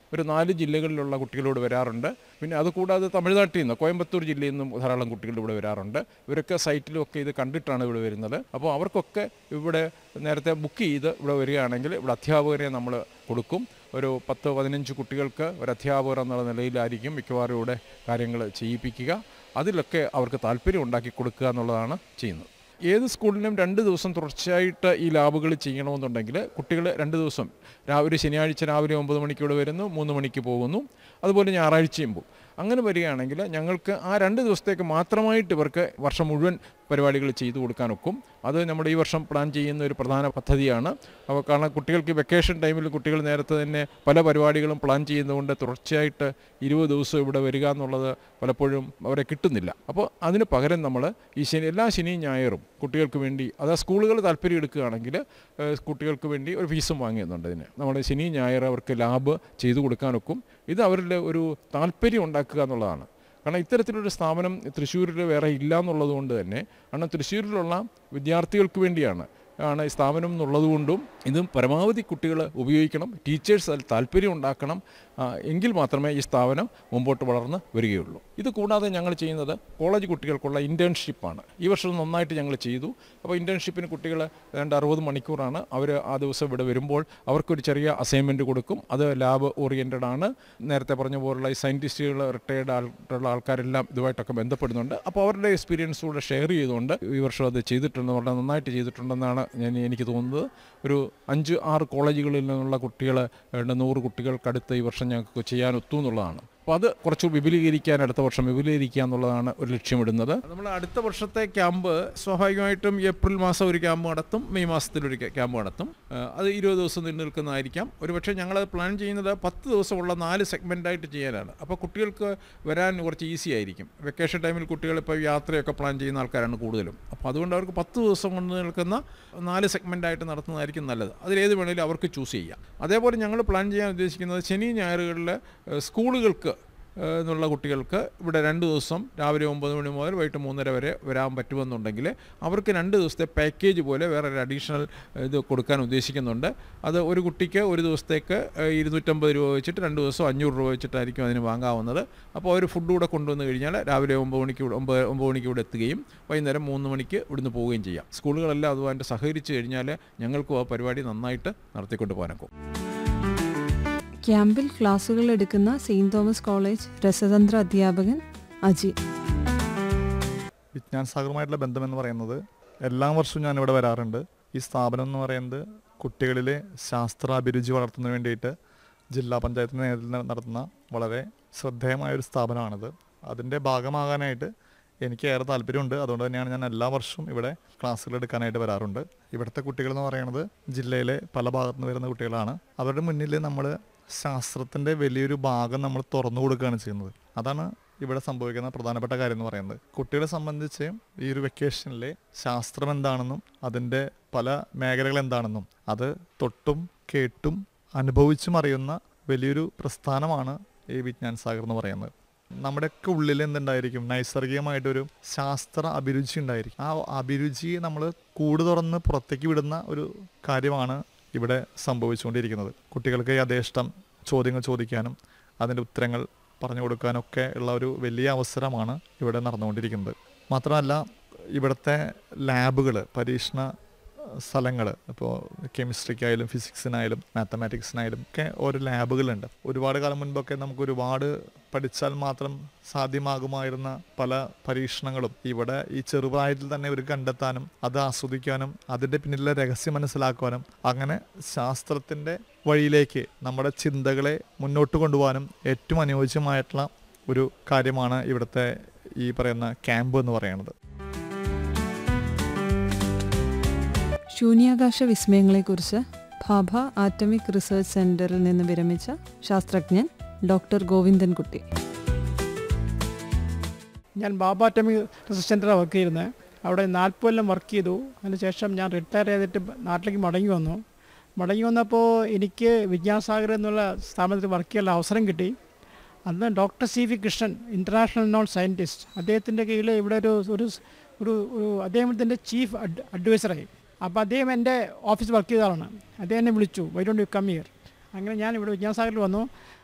ഒരു നാല് ജില്ലകളിലുള്ള കുട്ടികളോട് വരാറുണ്ട് പിന്നെ അതുകൂടാതെ തമിഴ്നാട്ടിൽ നിന്ന് കോയമ്പത്തൂർ ജില്ലയിൽ നിന്നും ധാരാളം കുട്ടികൾ ഇവിടെ വരാറുണ്ട് ഇവരൊക്കെ സൈറ്റിലുമൊക്കെ ഇത് കണ്ടിട്ടാണ് ഇവിടെ വരുന്നത് അപ്പോൾ അവർക്കൊക്കെ ഇവിടെ നേരത്തെ ബുക്ക് ചെയ്ത് ഇവിടെ വരികയാണെങ്കിൽ ഇവിടെ അധ്യാപകരെ നമ്മൾ കൊടുക്കും ഒരു പത്ത് പതിനഞ്ച് കുട്ടികൾക്ക് ഒരു അധ്യാപകർ എന്നുള്ള നിലയിലായിരിക്കും മിക്കവാറും ഇവിടെ കാര്യങ്ങൾ ചെയ്യിപ്പിക്കുക അതിലൊക്കെ അവർക്ക് താല്പര്യം ഉണ്ടാക്കി കൊടുക്കുക എന്നുള്ളതാണ് ചെയ്യുന്നത് ഏത് സ്കൂളിലും രണ്ട് ദിവസം തുടർച്ചയായിട്ട് ഈ ലാബുകൾ ചെയ്യണമെന്നുണ്ടെങ്കിൽ കുട്ടികൾ രണ്ട് ദിവസം രാവിലെ ശനിയാഴ്ച രാവിലെ ഒമ്പത് മണിക്ക് ഇവിടെ വരുന്നു മൂന്ന് മണിക്ക് പോകുന്നു അതുപോലെ ഞായറാഴ്ചയും പോകും അങ്ങനെ വരികയാണെങ്കിൽ ഞങ്ങൾക്ക് ആ രണ്ട് ദിവസത്തേക്ക് മാത്രമായിട്ട് ഇവർക്ക് വർഷം മുഴുവൻ പരിപാടികൾ ചെയ്തു കൊടുക്കാനൊക്കും അത് നമ്മുടെ ഈ വർഷം പ്ലാൻ ചെയ്യുന്ന ഒരു പ്രധാന പദ്ധതിയാണ് അപ്പോൾ കാരണം കുട്ടികൾക്ക് വെക്കേഷൻ ടൈമിൽ കുട്ടികൾ നേരത്തെ തന്നെ പല പരിപാടികളും പ്ലാൻ ചെയ്യുന്നതുകൊണ്ട് തുടർച്ചയായിട്ട് ഇരുപത് ദിവസം ഇവിടെ വരിക എന്നുള്ളത് പലപ്പോഴും അവരെ കിട്ടുന്നില്ല അപ്പോൾ അതിന് പകരം നമ്മൾ ഈ ശനി എല്ലാ ശനിയും ഞായറും കുട്ടികൾക്ക് വേണ്ടി അത് സ്കൂളുകൾ താല്പര്യം എടുക്കുകയാണെങ്കിൽ ഏഹ്, കുട്ടികൾക്ക് വേണ്ടി ഒരു ഫീസും വാങ്ങിയുന്നുണ്ട് ഇതിന് നമ്മുടെ ശനി ഞായർ അവർക്ക് ലാബ് ചെയ്തു കൊടുക്കാനൊക്കും ഇത് അവരുടെ ഒരു താല്പര്യം ഉണ്ടാക്കുക എന്നുള്ളതാണ് കാരണം ഇത്തരത്തിലൊരു സ്ഥാപനം തൃശ്ശൂരിൽ വേറെ ഇല്ല എന്നുള്ളത് കൊണ്ട് തന്നെ കാരണം തൃശ്ശൂരിലുള്ള വിദ്യാർത്ഥികൾക്ക് വേണ്ടിയാണ് ആണ് ഈ സ്ഥാപനം എന്നുള്ളതുകൊണ്ടും ഇതും പരമാവധി കുട്ടികൾ ഉപയോഗിക്കണം ടീച്ചേഴ്സ് അതിൽ താല്പര്യം ഉണ്ടാക്കണം ആ, എങ്കിൽ മാത്രമേ ഈ സ്ഥാപനം മുമ്പോട്ട് വളർന്ന് വരികയുള്ളൂ ഇത് കൂടാതെ ഞങ്ങൾ ചെയ്യുന്നത് കോളേജ് കുട്ടികൾക്കുള്ള ഇൻറ്റേൺഷിപ്പാണ് ഈ വർഷം നന്നായിട്ട് ഞങ്ങൾ ചെയ്തു അപ്പോൾ ഇൻറ്റേൺഷിപ്പിന് കുട്ടികൾ രണ്ട് അറുപത് മണിക്കൂറാണ് അവർ ആ ദിവസം ഇവിടെ വരുമ്പോൾ അവർക്കൊരു ചെറിയ അസൈൻമെൻറ്റ് കൊടുക്കും അത് ലാബ് ഓറിയൻറ്റഡ് ആണ് നേരത്തെ പറഞ്ഞ പോലുള്ള ഈ സയൻറ്റിസ്റ്റുകൾ റിട്ടയർഡ് ആയിട്ടുള്ള ആൾക്കാരെല്ലാം ഇതുമായിട്ടൊക്കെ ബന്ധപ്പെടുന്നുണ്ട് അപ്പോൾ അവരുടെ എക്സ്പീരിയൻസ് കൂടെ ഷെയർ ചെയ്തുകൊണ്ട് ഈ വർഷം അത് ചെയ്തിട്ടുണ്ട് വളരെ നന്നായിട്ട് ചെയ്തിട്ടുണ്ടെന്നാണ് ഞാൻ എനിക്ക് തോന്നുന്നത് ഒരു അഞ്ച് ആറ് കോളേജുകളിൽ നിന്നുള്ള കുട്ടികൾ ഏതാണ്ട് നൂറ് കുട്ടികൾക്കടുത്ത് ഈ വർഷം ഞങ്ങൾക്ക് ചെയ്യാൻ ഒത്തു എന്നുള്ളതാണ് അപ്പോൾ അത് കുറച്ച് വിപുലീകരിക്കാൻ അടുത്ത വർഷം വിപുലീകരിക്കുക എന്നുള്ളതാണ് ഒരു ലക്ഷ്യമിടുന്നത് നമ്മൾ അടുത്ത വർഷത്തെ ക്യാമ്പ് സ്വാഭാവികമായിട്ടും ഏപ്രിൽ മാസം ഒരു ക്യാമ്പ് നടത്തും മെയ് മാസത്തിൽ ഒരു ക്യാമ്പ് നടത്തും ഏഹ് അത് ഇരുപത് ദിവസം നീണ്ടു നിൽക്കുന്നതായിരിക്കാം ഒരുപക്ഷെ ഞങ്ങളത് പ്ലാൻ ചെയ്യുന്നത് പത്ത് ദിവസമുള്ള നാല് സെഗ്മെൻ്റായിട്ട് ചെയ്യാനാണ് അപ്പോൾ കുട്ടികൾക്ക് വരാൻ കുറച്ച് ഈസി ആയിരിക്കും വെക്കേഷൻ ടൈമിൽ കുട്ടികൾ ഇപ്പോൾ യാത്രയൊക്കെ പ്ലാൻ ചെയ്യുന്ന ആൾക്കാരാണ് കൂടുതലും അപ്പോൾ അതുകൊണ്ട് അവർക്ക് പത്ത് ദിവസം കൊണ്ട് നിൽക്കുന്ന നാല് സെഗ്മെൻ്റായിട്ട് നടത്തുന്നതായിരിക്കും നല്ലത് അതിലേത് വേണമെങ്കിലും അവർക്ക് ചൂസ് ചെയ്യാം അതേപോലെ ഞങ്ങൾ പ്ലാൻ ചെയ്യാൻ ഉദ്ദേശിക്കുന്നത് ശനി ഞായറുകളിൽ ഏഹ് സ്കൂളുകൾക്ക് ഏഹ് എന്നുള്ള കുട്ടികൾക്ക് ഇവിടെ രണ്ട് ദിവസം രാവിലെ ഒമ്പത് മണി മുതൽ വൈകിട്ട് മൂന്നര വരെ വരാൻ പറ്റുമെന്നുണ്ടെങ്കിൽ അവർക്ക് രണ്ട് ദിവസത്തെ പാക്കേജ് പോലെ വേറെ ഒരു അഡീഷണൽ ഇത് കൊടുക്കാൻ ഉദ്ദേശിക്കുന്നുണ്ട് അത് ഒരു കുട്ടിക്ക് ഒരു ദിവസത്തേക്ക് ഏഹ് ഇരുന്നൂറ്റമ്പത് രൂപ വെച്ചിട്ട് രണ്ട് ദിവസം അഞ്ഞൂറ് രൂപ വെച്ചിട്ടായിരിക്കും അതിന് വാങ്ങാവുന്നത് അപ്പോൾ അവർ ഫുഡ് കൂടെ കൊണ്ടുവന്ന് കഴിഞ്ഞാൽ രാവിലെ ഒമ്പത് മണിക്ക് ഇവിടെ ഒമ്പത് ഒമ്പത് മണിക്ക് ഇവിടെ എത്തുകയും വൈകുന്നേരം മൂന്ന് മണിക്ക് ഇവിടുന്ന് പോവുകയും ചെയ്യാം സ്കൂളുകളെല്ലാം അതുമായിട്ട് സഹകരിച്ച് കഴിഞ്ഞാൽ ഞങ്ങൾക്കും ആ പരിപാടി നന്നായിട്ട് നടത്തിക്കൊണ്ട് പോകാനൊക്കും ക്യാമ്പിൽ ക്ലാസുകൾ എടുക്കുന്ന സെയിൻറ് തോമസ് കോളേജ് രസതന്ത്ര അധ്യാപകൻ അജി വിജ്ഞാൻ സാഗറുമായിട്ടുള്ള ബന്ധമെന്ന് പറയുന്നത് എല്ലാ വർഷവും ഞാനിവിടെ വരാറുണ്ട് ഈ സ്ഥാപനം എന്ന് പറയുന്നത് കുട്ടികളിലെ ശാസ്ത്രാഭിരുചി വളർത്തുന്നതിന് വേണ്ടിയിട്ട് ജില്ലാ പഞ്ചായത്തിൻ്റെ നേതൃത്വത്തിൽ നടത്തുന്ന വളരെ ശ്രദ്ധേയമായ ഒരു സ്ഥാപനമാണിത് അതിൻ്റെ ഭാഗമാകാനായിട്ട് എനിക്ക് ഏറെ താല്പര്യമുണ്ട് അതുകൊണ്ട് തന്നെയാണ് ഞാൻ എല്ലാ വർഷവും ഇവിടെ ക്ലാസ്സുകൾ എടുക്കാനായിട്ട് വരാറുണ്ട് ഇവിടുത്തെ കുട്ടികൾ എന്ന് പറയുന്നത് ജില്ലയിലെ പല ഭാഗത്തു നിന്ന് വരുന്ന കുട്ടികളാണ് അവരുടെ മുന്നിൽ നമ്മൾ ശാസ്ത്രത്തിൻ്റെ വലിയൊരു ഭാഗം നമ്മൾ തുറന്നു കൊടുക്കുകയാണ് ചെയ്യുന്നത് അതാണ് ഇവിടെ സംഭവിക്കുന്ന പ്രധാനപ്പെട്ട കാര്യം എന്ന് പറയുന്നത് കുട്ടികളെ സംബന്ധിച്ച് ഈ ഒരു വെക്കേഷനിലെ ശാസ്ത്രം എന്താണെന്നും അതിൻ്റെ പല മേഖലകൾ എന്താണെന്നും അത് തൊട്ടും കേട്ടും അനുഭവിച്ചും അറിയുന്ന വലിയൊരു പ്രസ്ഥാനമാണ് ഈ വിജ്ഞാൻ സാഗർ എന്ന് പറയുന്നത് നമ്മുടെയൊക്കെ ഉള്ളിൽ എന്തുണ്ടായിരിക്കും നൈസർഗികമായിട്ടൊരു ശാസ്ത്ര അഭിരുചി ഉണ്ടായിരിക്കും ആ അഭിരുചിയെ നമ്മൾ കൂട് തുറന്ന് പുറത്തേക്ക് വിടുന്ന ഒരു കാര്യമാണ് ഇവിടെ സംഭവിച്ചുകൊണ്ടിരിക്കുന്നത് കുട്ടികൾക്ക് യഥേഷ്ടം ചോദ്യങ്ങൾ ചോദിക്കാനും അതിൻ്റെ ഉത്തരങ്ങൾ പറഞ്ഞു കൊടുക്കാനൊക്കെ ഉള്ള ഒരു വലിയ അവസരമാണ് ഇവിടെ നടന്നുകൊണ്ടിരിക്കുന്നത് മാത്രമല്ല ഇവിടുത്തെ ലാബുകൾ പരീക്ഷണ സ്ഥലങ്ങൾ ഇപ്പോൾ കെമിസ്ട്രിക്കായാലും ഫിസിക്സിനായാലും മാത്തമാറ്റിക്സിനായാലും ഒക്കെ ഓരോ ലാബുകളുണ്ട് ഒരുപാട് കാലം മുൻപൊക്കെ നമുക്ക് ഒരുപാട് പഠിച്ചാൽ മാത്രം സാധ്യമാകുമായിരുന്ന പല പരീക്ഷണങ്ങളും ഇവിടെ ഈ ചെറുപ്രായത്തിൽ തന്നെ ഒരു കണ്ടെത്താനും അത് ആസ്വദിക്കാനും അതിൻ്റെ പിന്നിലെ രഹസ്യം മനസ്സിലാക്കുവാനും അങ്ങനെ ശാസ്ത്രത്തിൻ്റെ വഴിയിലേക്ക് നമ്മുടെ ചിന്തകളെ മുന്നോട്ട് കൊണ്ടുപോകാനും ഏറ്റവും അനുയോജ്യമായിട്ടുള്ള ഒരു കാര്യമാണ് ഇവിടുത്തെ ഈ പറയുന്ന ക്യാമ്പ് എന്ന് പറയുന്നത് ശൂന്യാകാശ വിസ്മയങ്ങളെക്കുറിച്ച് ഭാഭ ആറ്റമിക് റിസർച്ച് സെന്ററിൽ നിന്ന് വിരമിച്ച ശാസ്ത്രജ്ഞൻ ഡോക്ടർ ഗോവിന്ദൻകുട്ടി ഞാൻ ബാബ അറ്റമിക് റിസർച്ച് സെൻ്ററിൽ വർക്ക് ചെയ്യുന്നത് അവിടെ നാൽപ്പത് കൊല്ലം വർക്ക് ചെയ്തു അതിനുശേഷം ഞാൻ റിട്ടയർ ചെയ്തിട്ട് നാട്ടിലേക്ക് മടങ്ങി വന്നു മടങ്ങി വന്നപ്പോൾ എനിക്ക് വിജ്ഞാസാഗർ എന്നുള്ള സ്ഥാപനത്തിൽ വർക്ക് ചെയ്യാനുള്ള അവസരം കിട്ടി അന്ന് doctor C V Krishnan international known scientist അദ്ദേഹത്തിൻ്റെ കീഴിൽ ഇവിടെ ഒരു ഒരു ഒരു ഒരു അദ്ദേഹത്തിൻ്റെ ചീഫ് അഡ് അഡ്വൈസറായി അപ്പോൾ അദ്ദേഹം എൻ്റെ ഓഫീസിൽ വർക്ക് ചെയ്ത ആളാണ് അദ്ദേഹം എന്നെ വിളിച്ചു why don't you come here അങ്ങനെ ഞാൻ ഇവിടെ വിജ്ഞാസാഗറിൽ വന്നു